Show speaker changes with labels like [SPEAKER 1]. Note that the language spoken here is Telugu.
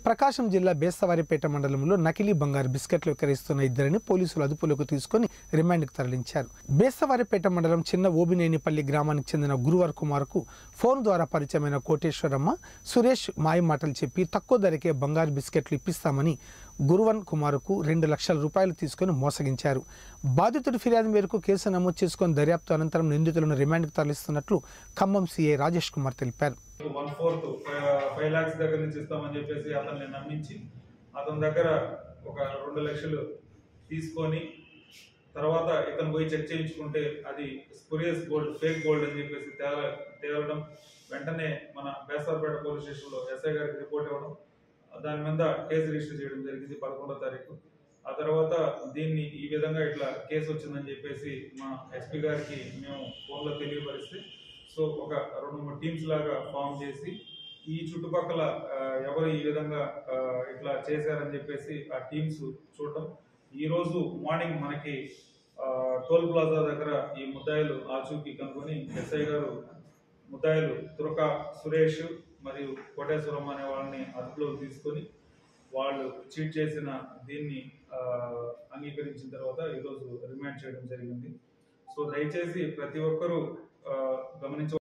[SPEAKER 1] ప్రకాశం జిల్లా బేస్తవారిపేట మండలంలో నకిలీ బంగారు బిస్కెట్లు విక్రయిస్తున్న ఇద్దరిని పోలీసులు అదుపులోకి తీసుకుని రిమాండ్కి తరలించారు బేస్తవారిపేట మండలం చిన్న ఓబినేనిపల్లి గ్రామానికి చెందిన గురువర్ కుమార్కు ఫోన్ ద్వారా పరిచయమైన కోటేశ్వరమ్మ సురేష్ మాయమాటలు చెప్పి తక్కువ ధరకే బంగారు బిస్కెట్లు ఇప్పిస్తామని గురువన్ కుమార్కు రెండు లక్షల రూపాయలు తీసుకుని మోసగించారు బాధితుడి ఫిర్యాదు మేరకు కేసు నమోదు చేసుకుని దర్యాప్తు అనంతరం నిందితులను రిమాండ్కి తరలిస్తున్నట్లు ఖమ్మం సీఐ రాజేష్ కుమార్ తెలిపారు
[SPEAKER 2] వన్ ఫోర్త్ ఫైవ్ లాక్స్ దగ్గర నుంచి ఇస్తామని చెప్పేసి అతన్ని నమ్మించి అతని దగ్గర ఒక రెండు లక్షలు తీసుకొని తర్వాత ఇతను పోయి చెక్ చేయించుకుంటే అది స్పురియస్ గోల్డ్ ఫేక్ గోల్డ్ అని చెప్పేసి తేల తేలడం వెంటనే మన బేస్తార్పేట పోలీస్ స్టేషన్లో ఎస్ఐ గారికి రిపోర్ట్ ఇవ్వడం దాని మీద కేసు రిజిస్టర్ చేయడం జరిగింది పదకొండో తారీఖు ఆ తర్వాత దీన్ని ఈ విధంగా ఇట్లా కేసు వచ్చిందని చెప్పేసి మా ఎస్పీ గారికి మేము ఫోన్లో తెలియపరిస్తే సో ఒక రెండు మూడు టీమ్స్ లాగా ఫామ్ చేసి ఈ చుట్టుపక్కల ఆ, ఎవరు ఈ విధంగా ఆ, ఇట్లా చేశారని చెప్పేసి ఆ టీమ్స్ చూడటం ఈ రోజు మార్నింగ్ మనకి ఆ, టోల్ ప్లాజా దగ్గర ఈ ముద్దాయిలు ఆచూకీ కనుకొని ఎస్ఐ గారు ముద్దాయిలు తురక సురేష్ మరియు కోటేశ్వరం అనే వాళ్ళని అదుపులోకి తీసుకొని వాళ్ళు చీట్ చేసిన దీన్ని ఆ, అంగీకరించిన తర్వాత ఈరోజు రిమాండ్ చేయడం జరిగింది సో దయచేసి ప్రతి ఒక్కరూ ఆ, గమనించ